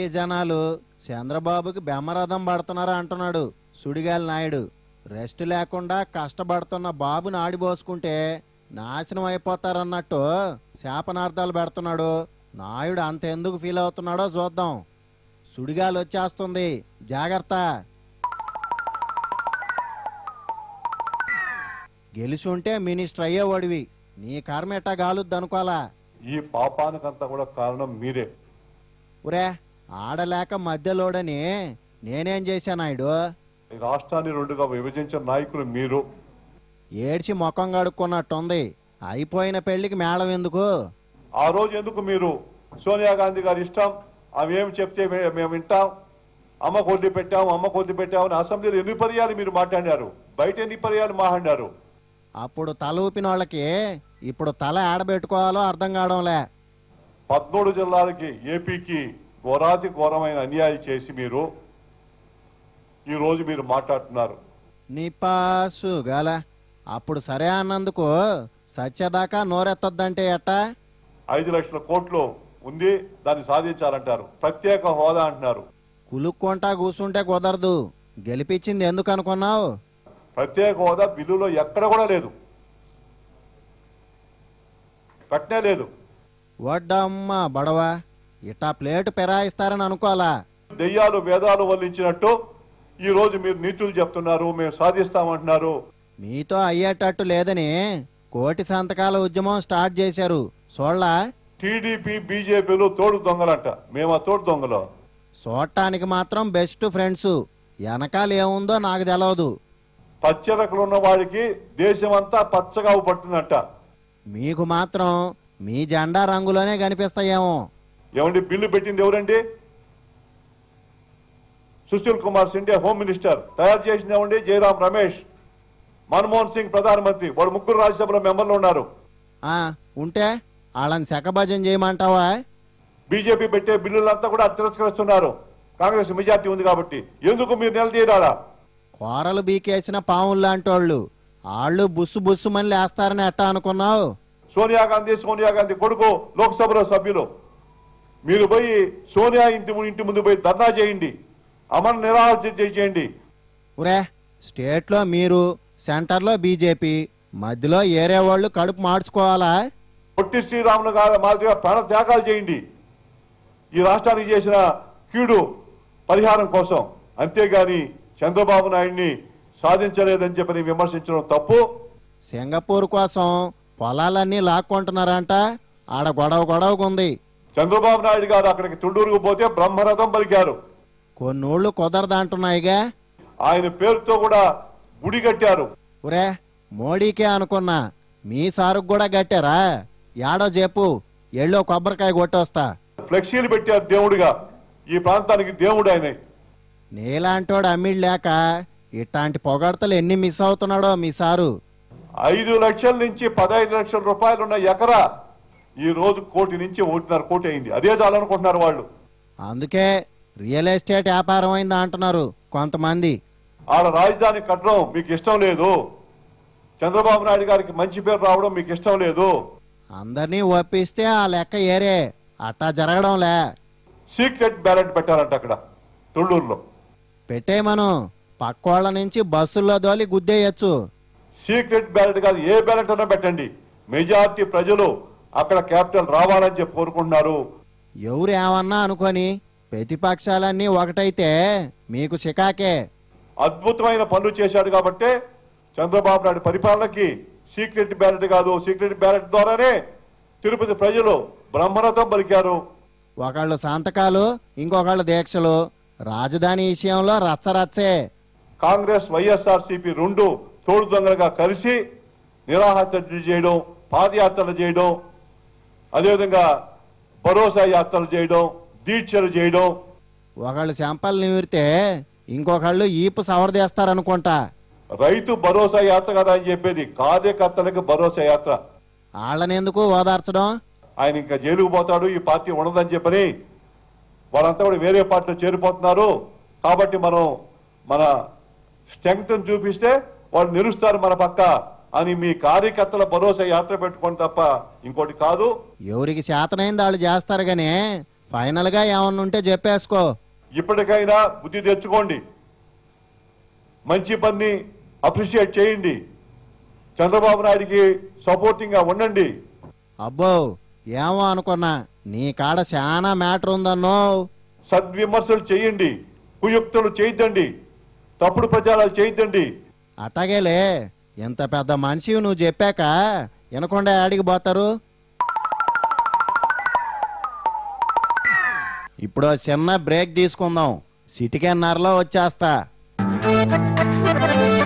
AP జనాలు చంద్రబాబుకి బెమ్మరథం పడుతున్నారా అంటున్నాడు సుడిగాలి నాయుడు రెస్ట్ లేకుండా కష్టపడుతున్న బాబుని ఆడిపోసుకుంటే నాశనం అయిపోతారన్నట్టు శాపనార్థాలు పెడుతున్నాడు నాయుడు అంత ఎందుకు ఫీల్ అవుతున్నాడో చూద్దాం సుడిగాలి వచ్చేస్తుంది జాగ్రత్త గెలిచుంటే మినిస్టర్ అయ్యేవాడివి నీ కర్మ ఎట్టా గాలుద్ది అనుకోవాలా ఈ పాపానికంతా కూడా కారణం మీరే ఒరే ఆడలేక మధ్యలోడని నేనేం చేశా నాయుడు ఈ రాష్ట్రాన్ని రెండుగా విభజించిన నాయకులు మీరు ఏడ్చి ముఖం కడుక్కున్నట్టుంది అయిపోయిన పెళ్లికి మేళం ఎందుకు ఆ రోజు ఎందుకు మీరు సోనియా గాంధీ గారి ఇష్టం ఆమె ఏమి చెప్తే మే- మేము వింటాం అమ్మ కొద్ది పెట్టాం అమ్మ కొద్ది పెట్టాం అని అసెంబ్లీలో ఎన్ని పర్యాలు మీరు మాట్లాడారు బయట ఎన్ని పర్యాలు మాట్లాడారు అప్పుడు తల ఊపిన వాళ్ళకి ఇప్పుడు తల ఆడబెట్టుకోవాలో అర్థం కావడంలే పద్మూడు జిల్లాలకి ఏపీకి ఘోరాతి ఘోరమైన అన్యాయం చేసి మీరు ఈ రోజు మీరు మాట్లాడుతున్నారు నీ పాసు గాల అప్పుడు సరే అన్నందుకు సత్యదాకా నోరెత్తొద్దంటే ఎట్టా ఐదు లక్షల కోట్లు ఉంది దాన్ని సాధించాలంటారు ప్రత్యేక హోదా అంటున్నారు కులుక్కుంటా కూసుంటే కుదరదు గెలిపించింది ఎందుకు అనుకున్నావు ప్రత్యేక హోదా బిల్లులో ఎక్కడ కూడా లేదు కట్నే లేదు వడ్డమ్మ బడవా ఇట్టా ప్లేటు పెరాయిస్తారని అనుకోవాలా దెయ్యాలు వేదాలు వల్లించినట్టు ఈ రోజు మీరు నీతులు చెప్తున్నారు మేము సాధిస్తామంటున్నారు మీతో అయ్యేటట్టు లేదని కోటి సంతకాల ఉద్యమం స్టార్ట్ చేశారు చూడలా టీడీపీ బీజేపీలు తోడు దొంగలంట మేము ఆ తోడు దొంగలు చూడటానికి మాత్రం బెస్ట్ ఫ్రెండ్స్ వెనకాల ఏముందో నాకు తెలవదు పచ్చరకలు ఉన్న వాడికి దేశమంతా పచ్చగా పడుతుందంట మీకు మాత్రం మీ జెండా రంగులోనే కనిపిస్తాయేమో ఏమండి బిల్లు పెట్టింది ఎవరండి సుశీల్ కుమార్ సిండే హోమ్ మినిస్టర్ తయారు చేసింది ఏమండి జయరాం రమేష్ మన్మోహన్ సింగ్ ప్రధానమంత్రి వాడు ముగ్గురు రాజ్యసభలో మెంబర్లు ఉన్నారు ఆ ఉంటే వాళ్ళని శకభజం చేయమంటావా బీజేపీ పెట్టే బిల్లులంతా కూడా తిరస్కరిస్తున్నారు కాంగ్రెస్ మెజార్టీ ఉంది కాబట్టి ఎందుకు మీరు నిలదీయరారా కూరలు బీకేసిన పావులు లాంటోళ్ళు వాళ్ళు బుస్సు బుస్సుమని లేస్తారని ఎట్టా అనుకున్నావు సోనియా గాంధీ సోనియా గాంధీ కొడుకు లోక్సభలో సభ్యులు మీరు పోయి సోనియా ఇంటి ము- ఇంటి ముందు పోయి ధర్నా చేయండి అమలు నిరాహార చేయండి ఒరే స్టేట్లో మీరు సెంటర్లో బీజేపీ మధ్యలో ఏరే వాళ్ళు కడుపు మార్చుకోవాలా పొట్టి శ్రీరాములు గారి మాదిరిగా ప్రాణ త్యాగాలు చేయండి ఈ రాష్ట్రానికి చేసిన కీడు పరిహారం కోసం అంతేగాని చంద్రబాబు నాయుడిని సాధించలేదని చెప్పని విమర్శించడం తప్పు సింగపూర్ కోసం పొలాలన్నీ లాక్కుంటున్నారంట ఆడ గొడవ గొడవకుంది చంద్రబాబు నాయుడు గారు అక్కడికి తుండూరుకు పోతే బ్రహ్మరథం పలికారు కొన్నోళ్ళు కుదరదంటున్నాయిగా ఆయన పేరుతో కూడా గుడి కట్టారు ఒరే మోడీకే అనుకున్నా మీ సారుకు కూడా గట్టారా యాడో చెప్పు ఎళ్ళో కొబ్బరికాయ కొట్టొస్తా ఫ్లెక్సీలు పెట్టారు దేవుడిగా ఈ ప్రాంతానికి దేవుడు ఆయన నీలాంటోడు అమ్మిడి లేక ఇట్లాంటి పొగడతలు ఎన్ని మిస్ అవుతున్నాడో మీ సారు ఐదు లక్షల నుంచి పదహైదు లక్షల రూపాయలు ఉన్న ఎకరా ఈ రోజు కోటి నుంచి ఒకటిన్నర కోటి అయింది అదే చాలనుకుంటున్నారు వాళ్ళు అందుకే రియల్ ఎస్టేట్ వ్యాపారం అయింది అంటున్నారు కొంతమంది ఆడ రాజధాని కట్టడం మీకు ఇష్టం లేదు చంద్రబాబు నాయుడు గారికి మంచి పేరు రావడం మీకు ఇష్టం లేదు అందరినీ ఒప్పిస్తే ఆ లెక్క ఏరే అట్టా జరగడంలే సీక్రెట్ బ్యాలెట్ పెట్టారంట అక్కడ తుళ్ళూరులో పెట్టేమను పక్కోళ్ళ నుంచి బస్సుల్లో దోలి గుద్దేయచ్చు సీక్రెట్ బ్యాలెట్ కాదు ఏ బ్యాలెట్ అన్నా పెట్టండి మెజారిటీ ప్రజలు అక్కడ క్యాపిటల్ రావాలని చెప్పి కోరుకుంటున్నారు ఎవరు ఏమన్నా అనుకొని ప్రతిపక్షాలన్నీ ఒకటైతే మీకు చికాకే అద్భుతమైన పనులు చేశాడు కాబట్టి చంద్రబాబు నాయుడు పరిపాలనకి సీక్రెట్ బ్యాలెట్ కాదు సీక్రెట్ బ్యాలెట్ ద్వారానే తిరుపతి ప్రజలు బ్రహ్మరథం పలికారు ఒకళ్ళు సంతకాలు ఇంకొకళ్ళు దీక్షలు రాజధాని విషయంలో రచ్చరచ్చే కాంగ్రెస్ వైఎస్ఆర్ సిపి రెండు తోడు దొంగలుగా కలిసి నిరాహారచర్చలు చేయడం పాదయాత్రలు చేయడం అదేవిధంగా భరోసా యాత్రలు చేయడం దీక్షలు చేయడం ఒకళ్ళు చెంపలు నిమిరితే ఇంకొకళ్ళు ఈపు సవరదేస్తారనుకుంటా రైతు భరోసా యాత్ర కదా అని చెప్పేది కార్యకర్తలకు భరోసా యాత్ర వాళ్ళనెందుకు ఓదార్చడం ఆయన ఇంకా జైలుకు పోతాడు ఈ పార్టీ ఉండదని చెప్పని వాళ్ళంతా కూడా వేరే పార్టీలో చేరిపోతున్నారు కాబట్టి మనం మన స్ట్రెంగ్త్ చూపిస్తే వాళ్ళు నిలుస్తారు మన పక్క అని మీ కార్యకర్తల భరోసా యాత్ర పెట్టుకోండి తప్ప ఇంకోటి కాదు ఎవరికి చేతనైంది వాళ్ళు చేస్తారు గానీ ఫైనల్గా ఏమన్నా ఉంటే చెప్పేసుకో ఇప్పటికైనా బుద్ధి తెచ్చుకోండి మంచి పని అప్రిషియేట్ చేయండి చంద్రబాబు నాయుడికి సపోర్టింగ్ గా ఉండండి అబ్బో ఏమో అనుకున్నా నీ కాడ చాలా మ్యాటర్ ఉందన్నో సద్విమర్శలు చేయండి కుయుక్తులు చేయొద్దండి తప్పుడు ప్రచారాలు చేయొద్దండి అట్టగేలే ఇంత పెద్ద మనిషి నువ్వు చెప్పాక వినకుండా ఆడికి పోతారు ఇప్పుడు ఓ చిన్న బ్రేక్ తీసుకుందాం సిటికెన్నరలో వచ్చేస్తా